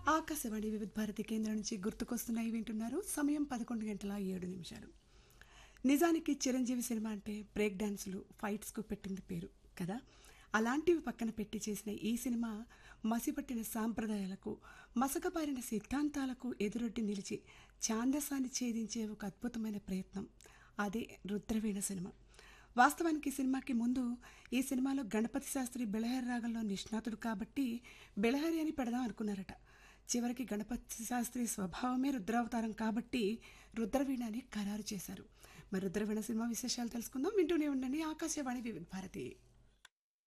ఆకాశవాణి వివిధ భారతి కేంద్రం నుంచి గుర్తుకొస్తున్నాయి వింటున్నారు సమయం పదకొండు గంటల ఏడు నిమిషాలు నిజానికి చిరంజీవి సినిమా అంటే బ్రేక్ డాన్సులు ఫైట్స్కు పెట్టింది పేరు కదా అలాంటివి పక్కన పెట్టి చేసిన ఈ సినిమా మసిపట్టిన సాంప్రదాయాలకు మసకబారిన సిద్ధాంతాలకు ఎదురొడ్డి నిలిచి ఛాందసాన్ని ఛేదించే ఒక అద్భుతమైన ప్రయత్నం అదే రుద్రవీణ సినిమా వాస్తవానికి ఈ సినిమాకి ముందు ఈ సినిమాలో గణపతి శాస్త్రి బెళహరి రాగంలో నిష్ణాతుడు కాబట్టి బెళహరి అని పెడదాం అనుకున్నారట చివరికి గణపతి శాస్త్రి స్వభావమే రుద్రావతారం కాబట్టి రుద్రవీణ అని ఖరారు చేశారు మరి రుద్రవీణ సినిమా విశేషాలు తెలుసుకుందాం వింటూనే ఉండండి ఆకాశవాణి వివిధ భారతి